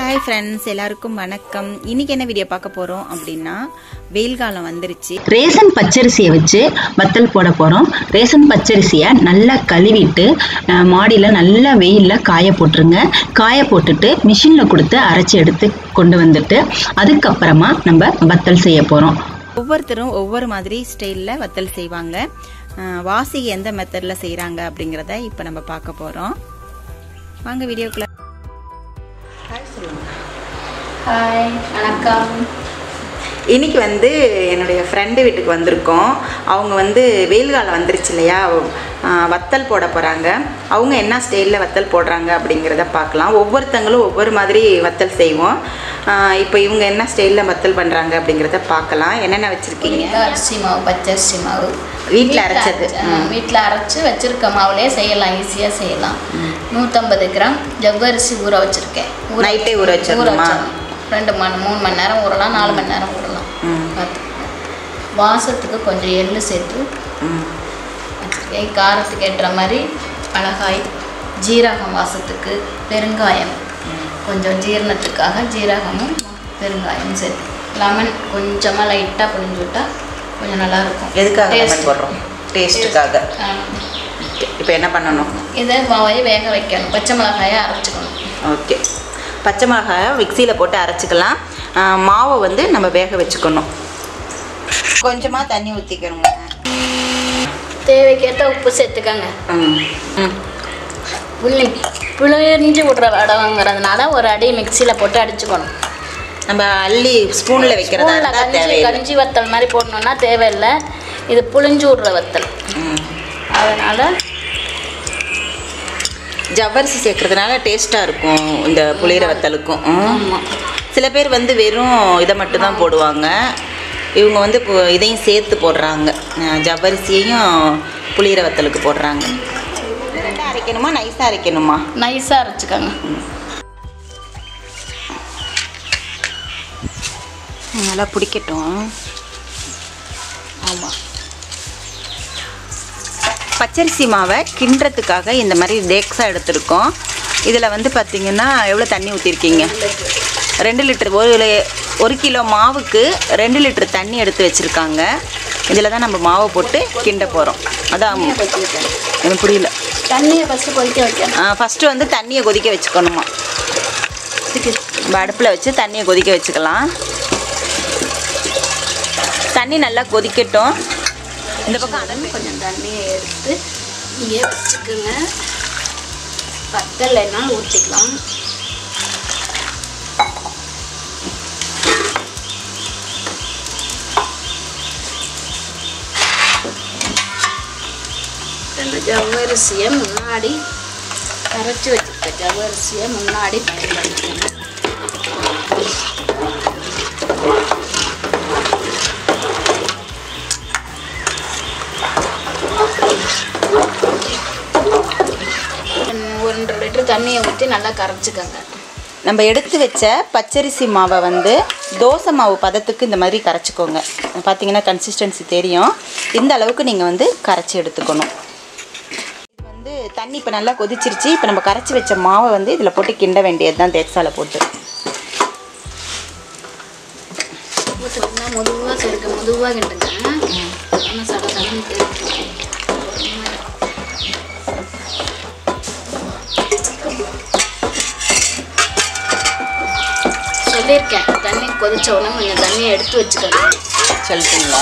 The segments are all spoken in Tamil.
ஹாய் ஃப்ரெண்ட்ஸ் எல்லாருக்கும் வணக்கம் இன்னைக்கு என்ன வீடியோ பார்க்க போறோம் அப்படின்னா வெயில் காலம் வந்துருச்சு ரேசன் பச்சரிசியை வச்சு வத்தல் போட போகிறோம் ரேசன் பச்சரிசியை நல்லா கழுவிட்டு அஹ், மாடியில் நல்லா வெயிலில் காய போட்டுருங்க காய போட்டுட்டு மிஷினில் கொடுத்து அரைச்சி எடுத்து கொண்டு வந்துட்டு அதுக்கப்புறமா நம்ம வத்தல் செய்ய போகிறோம் ஒவ்வொருத்தரும் ஒவ்வொரு மாதிரி ஸ்டைலில் வத்தல் செய்வாங்க அஹ், வாசி எந்த மெத்தடில் செய்கிறாங்க அப்படிங்கிறத இப்போ நம்ம பார்க்க போகிறோம் வாங்க வீடியோக்குள்ள ஹாய் வணக்கம் இன்னைக்கு வந்து என்னுடைய ஃப்ரெண்டு வீட்டுக்கு வந்திருக்கோம் அவங்க வந்து வெயில் காலம் வந்துருச்சு இல்லையா ஆஹ் வத்தல் போட போகிறாங்க அவங்க என்ன ஸ்டைலில் வத்தல் போடுறாங்க அப்படிங்கிறத பார்க்கலாம் ஒவ்வொருத்தங்களும் ஒவ்வொரு மாதிரி வத்தல் செய்வோம் ஆஹ் இப்போ இவங்க என்ன ஸ்டைலில் வத்தல் பண்ணுறாங்க அப்படிங்கிறத பார்க்கலாம் என்னென்ன வச்சுருக்கீங்க இது அரிசி மாவு பச்சரிசி மாவு வீட்ல அரைச்சது. ம். வீட்டில் அரைச்சி வச்சிருக்க மாவுலேயே செய்யலாம் ஈஸியாக செய்யலாம் நூற்றம்பது கிராம் ஜவ்வரிசி ஊற வச்சிருக்கேன் ஊற நைட்டே ஊற வச்சிடணுமா? வச்சிடணும். ரெண்டு மணி மூணு மணி நேரம் ஊறலாம் நாலு மணி நேரம் ஊறலாம் ம். பார்த்துக்கோங்க வாசத்துக்கு கொஞ்சம் எள்ளு சேர்த்து ம் வச்சுருக்கேன் காரத்துக்கு ஏற்ற மாதிரி மிளகாய் ஜீரகம் வாசத்துக்கு பெருங்காயம் கொஞ்சம் ஜீரணத்துக்காக ஜீரகமும் பெருங்காயமும் சேர்த்து லெமன் கொஞ்சமாக லைட்டாக புழிஞ்சு விட்டா கொஞ்சம் நல்லா இருக்கும் எதுக்காக Taste. லெமன் போடுறோம் டேஸ்ட்டுக்காக ஆமா. இப்போ என்ன பண்ணணும் இதை மாவை வேக வைக்கணும் பச்சை மிளகாயை அரைச்சிக்கணும் ஓகே பச்சை மிளகாயை மிக்சியில் போட்டு அரைச்சிக்கலாம் ஆஹ் மாவை வந்து நம்ம வேக வச்சுக்கணும் கொஞ்சமாக தண்ணி ஊற்றிக்கணுங்க தேவைக்கேற்ற உப்பு சேர்த்துக்கங்க ம் ம் புள்ளி புளிஞ்சு விட்ற வடங்கிறதுனால ஒரு அடி மிக்சியில் போட்டு அடிச்சுக்கணும் நம்ம அள்ளி ஸ்பூனில் வைக்கிறதா ஸ்பூனில் இருந்தால் கஞ்சி தேவையில்லை கஞ்சி வத்தல் மாதிரி போடணுன்னா தேவையில்லை இது புளிஞ்சு விட்ற வத்தல் ம் அதனால் ஜவ்வரிசி சேர்க்கறதுனால டேஸ்ட்டாக இருக்கும் இந்த புளியிற வத்தலுக்கும் ம். ஆமாம் சில பேர் வந்து வெறும் இதை மட்டும் தான் போடுவாங்க இவங்க வந்து இப்போ இதையும் சேர்த்து போடுறாங்க அஹ் ஜவ்வரிசியையும் புளியிற வத்தலுக்கு போடுறாங்க ரெண்டாக அரைக்கணுமா நைஸாக அரைக்கணுமா நைஸாக அரைச்சிக்கோங்க நல்லா பிடிக்கட்டும் ஆமாம் பச்சரிசி மாவை கிண்டுறதுக்காக இந்த மாதிரி தேக்ஸா எடுத்திருக்கோம் இதில் வந்து பார்த்தீங்கன்னா எவ்வளோ தண்ணி ஊற்றிருக்கீங்க ரெண்டு லிட்டர் ஒரு லி- ஒரு கிலோ மாவுக்கு ரெண்டு லிட்டர் தண்ணி எடுத்து வச்சுருக்காங்க இதில் தான் நம்ம மாவை போட்டு கிண்ட போகிறோம் அதான் எனக்கு புரியல தண்ணியை ஃபஸ்ட்டு கொதிக்க வைக்கணும் ஃபஸ்ட்டு வந்து தண்ணியை கொதிக்க வச்சுக்கணுமா நம்ம அடுப்பில் வச்சு தண்ணியை கொதிக்க வச்சுக்கலாம் தண்ணி நல்லா கொதிக்கட்டும் இந்த பக்கம் அடை கொஞ்சம் தண்ணியை எடுத்து இங்கே வச்சுக்கோங்க வத்தல் என்னால் ஊற்றிக்கலாம் ரெண்டு ஜவ்வரிசியை முன்னாடி கரைச்சி வச்சுருக்க ஜவ்வரிசியை முன்னாடி பயன்படுத்தணும் ஒன்றரை லிட்டர் தண்ணியை ஊற்றி நல்லா கரைச்சிக்கோங்க நம்ம எடுத்து வச்ச பச்சரிசி மாவை வந்து தோசை மாவு பதத்துக்கு இந்த மாதிரி கரைச்சிக்கோங்க பார்த்தீங்கன்னா கன்சிஸ்டன்சி தெரியும் இந்த அளவுக்கு நீங்கள் வந்து கரைச்சி எடுத்துக்கணும் இது வந்து தண்ணி இப்போ நல்லா கொதிச்சிருச்சு இப்போ நம்ம கரைச்சி வச்ச மாவை வந்து இதில் போட்டு கிண்ட வேண்டியது தான் தேக்ஸால போட்டு ஊற்றுனா மெதுவாக சேர்க்க மெதுவாக கிண்டுங்க ஆனால் சட சடன்னு தெரியும் சொல்லியிருக்கேன் தண்ணி கொதிச்ச உடனே கொஞ்சம் தண்ணியை எடுத்து வச்சுக்கோங்க சொல்லிட்டீங்களா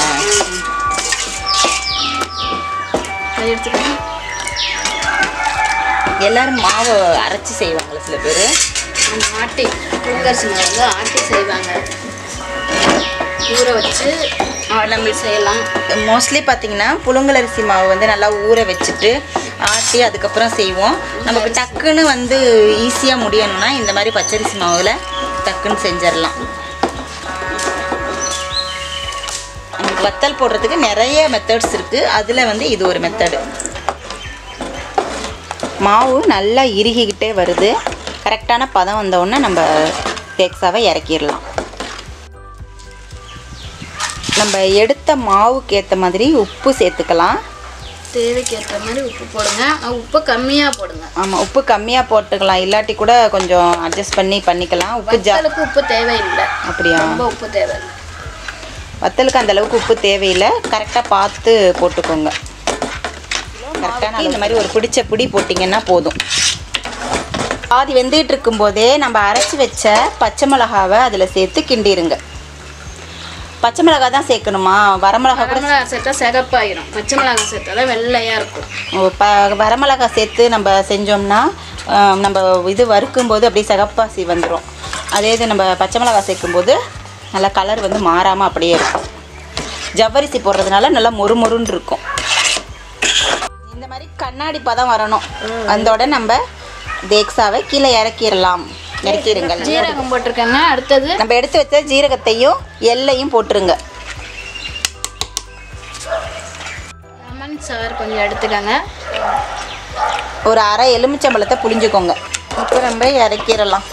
அதை எடுத்துக்கோங்க எல்லாரும் மாவை அரைச்சி செய்வாங்களா சில பேர் நம்ம ஆட்டி புழுங்கரிசி மாவு வந்து ஆட்டி செய்வாங்க ஊற வச்சு நம்ம செய்யலாம் மோஸ்ட்லி பார்த்தீங்கன்னா புழுங்கலரிசி மாவு வந்து நல்லா ஊற வச்சுட்டு ஆட்டி அதுக்கப்புறம் செய்வோம் நமக்கு டக்குன்னு வந்து ஈஸியாக முடியணும்னா இந்த மாதிரி பச்சரிசி மாவில் டக்குன்னு செஞ்சிடலாம் நமக்கு வத்தல் போடுறதுக்கு நிறைய மெத்தட்ஸ் இருக்குது அதில் வந்து இது ஒரு மெத்தடு மாவு நல்லா இறுகிக்கிட்டே வருது கரெக்டான பதம் வந்தவுடனே நம்ம தேக்ஸாவை இறக்கிடலாம் நம்ம எடுத்த மாவுக்கு ஏற்ற மாதிரி உப்பு சேர்த்துக்கலாம் தேவைக்கு ஏற்ற மாதிரி உப்பு போடுங்க ஆனா உப்பு கம்மியாக போடுங்க ஆமாம் உப்பு கம்மியாக போட்டுக்கலாம் இல்லாட்டி கூட கொஞ்சம் அட்ஜஸ்ட் பண்ணி பண்ணிக்கலாம் உப்பு ஜா வத்தலுக்கு உப்பு தேவையில்லை அப்படியா ரொம்ப உப்பு தேவையில்லை வத்தலுக்கு அந்த அளவுக்கு உப்பு தேவையில்லை கரெக்டாக பார்த்து போட்டுக்கோங்க கரெக்டான இந்த மாதிரி ஒரு பிடிச்ச பிடி போட்டிங்கன்னா போதும் பாதி வெந்துகிட்டு இருக்கும்போதே நம்ம அரைச்சி வச்ச பச்சை மிளகாவை அதில் சேர்த்து கிண்டிருங்க பச்சை மிளகா தான் சேர்க்கணுமா வரமிளகா கூட வரமிளகா சேர்த்தா சிகப்பாயிரும் பச்சை மிளகாய் சேர்த்தா தான் வெள்ளையாக இருக்கும் ஓ, ப வரமிளகா சேர்த்து நம்ம செஞ்சோம்னா ஆ, நம்ம இது வறுக்கும்போது அப்படியே சிகப்பாசி வந்துடும் அதே இது நம்ம பச்சை மிளகா சேர்க்கும்போது நல்லா கலர் வந்து மாறாமல் அப்படியே இருக்கும் ஜவ்வரிசி போடுறதுனால நல்லா மொறு மொறுன்னு இருக்கும் இந்த மாதிரி கண்ணாடி பதம் வரணும் அதோட நம்ம தேக்ஸாவை கீழே இறக்கிடலாம் இறக்கிடுங்கள் ஜீரகம் போட்டிருக்கேங்க அடுத்தது நம்ம எடுத்து வச்ச ஜீரகத்தையும் எல்லையும் போட்டுருங்க லெமன் சாறு கொஞ்சம் எடுத்துக்கோங்க ஒரு அரை எலுமிச்சம்பழத்தை புளிஞ்சுக்கோங்க இப்போ நம்ம இறக்கிடலாம்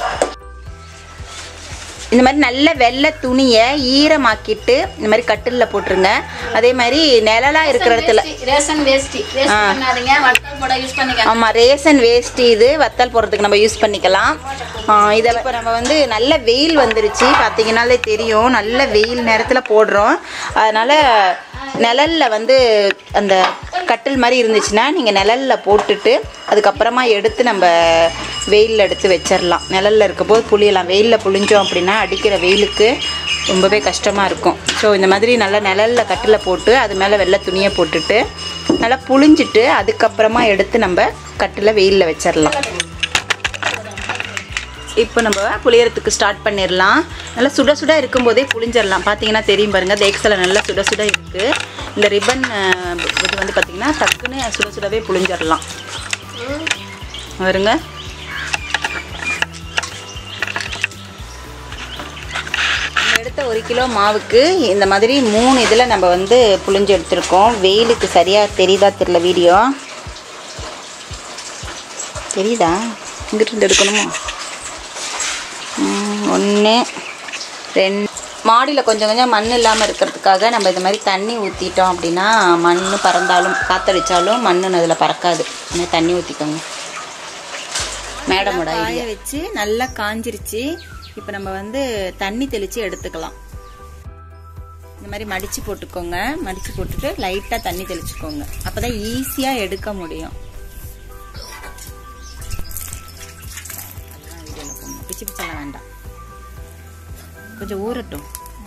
இந்த மாதிரி நல்ல வெள்ளை துணியை ஈரமாக்கிட்டு இந்த மாதிரி கட்டிலில் போட்டுருங்க அதே மாதிரி நிழலா இருக்கிற இடத்துல ரேஷன் வேஸ்டி வேஸ்ட் பண்ணாதீங்க வட்டல் போட யூஸ் பண்ணிக்கோங்க ஆமாம் ரேசன் வேஸ்ட் இது வத்தல் போடுறதுக்கு நம்ம யூஸ் பண்ணிக்கலாம் இதை இப்போ நம்ம வந்து நல்ல வெயில் வந்துருச்சு பார்த்தீங்கன்னாலே தெரியும் நல்ல வெயில் நேரத்தில் போடுறோம் அதனால் நிழலில் வந்து அந்த கட்டில் மாதிரி இருந்துச்சுன்னா நீங்கள் நிழலில் போட்டுட்டு அதுக்கப்புறமா எடுத்து நம்ம வெயிலில் எடுத்து வச்சிடலாம் நிழலில் இருக்கும்போது புளியலாம் வெயிலில் புளிஞ்சோம் அப்படின்னா அடிக்கிற வெயிலுக்கு ரொம்பவே கஷ்டமாக இருக்கும் ஸோ இந்த மாதிரி நல்லா நிழலில் கட்டில் போட்டு அது மேலே வெள்ளை துணியை போட்டுட்டு நல்லா புளிஞ்சிட்டு அதுக்கப்புறமா எடுத்து நம்ம கட்டில் வெயிலில் வச்சிடலாம் இப்போ நம்ம புளியறதுக்கு ஸ்டார்ட் பண்ணிடலாம் நல்லா சுட சுட இருக்கும்போதே புளிஞ்சிடலாம் பார்த்தீங்கன்னா தெரியும் பாருங்கள் தேக்ஸில் நல்லா சுட சுட இருக்குது இந்த ரிப்பன் இது வந்து பார்த்திங்கன்னா டக்குன்னு சுட சுடவே புளிஞ்சிடலாம் வருங்க நம்ம எடுத்த ஒரு கிலோ மாவுக்கு இந்த மாதிரி மூணு இதில் நம்ம வந்து புளிஞ்சு எடுத்திருக்கோம் வெயிலுக்கு சரியாக தெரியுதா தெரியல வீடியோ தெரியுதா இங்கிட்டு இருந்து எடுக்கணுமா ஒன்று ரெண்டு மாடியில் கொஞ்சம் கொஞ்சம் மண் இல்லாமல் இருக்கிறதுக்காக நம்ம இந்த மாதிரி தண்ணி ஊற்றிட்டோம் அப்படின்னா மண் பறந்தாலும் காற்றடிச்சாலும் மண் அதில் பறக்காது இந்த மாதிரி தண்ணி ஊற்றிக்கோங்க மேடமோட காய வச்சு நல்லா காஞ்சிருச்சு இப்போ நம்ம வந்து தண்ணி தெளித்து எடுத்துக்கலாம் இந்த மாதிரி மடித்து போட்டுக்கோங்க மடித்து போட்டுட்டு லைட்டாக தண்ணி தெளிச்சுக்கோங்க அப்போ தான் ஈஸியாக எடுக்க முடியும் அதெல்லாம் வீடியோவில் போடணும் பிச்சு பிச்செல்லாம் வேண்டாம் கொஞ்சம் ஊறட்டும்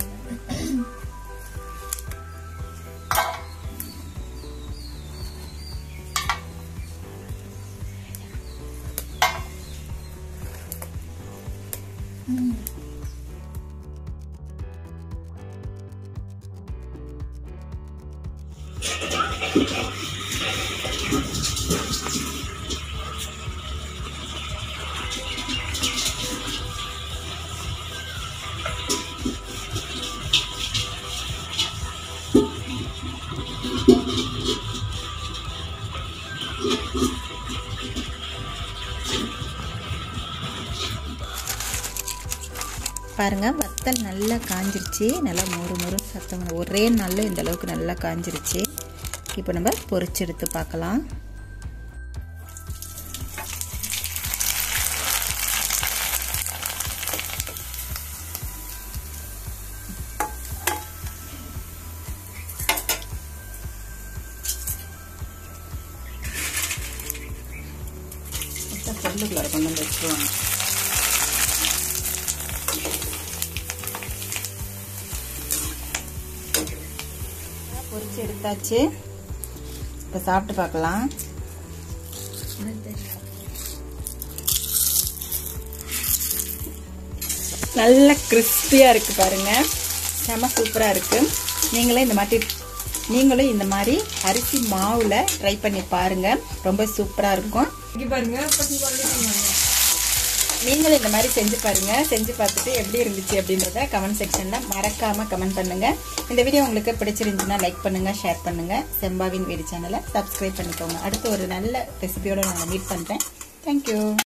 பாருங்க வத்தல் நல்லா காஞ்சிருச்சு நல்லா மொறு மொறு சத்தம் ஒரே நாளில் இந்த அளவுக்கு நல்லா காஞ்சிருச்சு இப்போ நம்ம பொரிச்சு எடுத்து பார்க்கலாம் சொல்லுக்குள்ள கொண்டு வந்து வச்சுருவாங்க பொரிச்சு எடுத்தாச்சு இப்போ சாப்பிட்டு பார்க்கலாம் நல்ல கிறிஸ்பியாக இருக்குது பாருங்க செம சூப்பராக இருக்குது நீங்களே இந்த மாதிரி நீங்களும் இந்த மாதிரி அரிசி மாவில் ட்ரை பண்ணி பாருங்க ரொம்ப சூப்பராக இருக்கும் நீங்களும் இந்த மாதிரி செஞ்சு பாருங்க செஞ்சு பார்த்துட்டு எப்படி இருந்துச்சு அப்படின்றத கமெண்ட் செக்ஷனில் மறக்காம கமெண்ட் பண்ணுங்க இந்த வீடியோ உங்களுக்கு பிடிச்சிருந்துச்சுன்னா லைக் பண்ணுங்க ஷேர் பண்ணுங்க செம்பாவின் வீடு சேனலை சப்ஸ்கிரைப் பண்ணிக்கோங்க அடுத்து ஒரு நல்ல ரெசிபியோட நான் மீட் பண்ணுறேன் தேங்க்யூ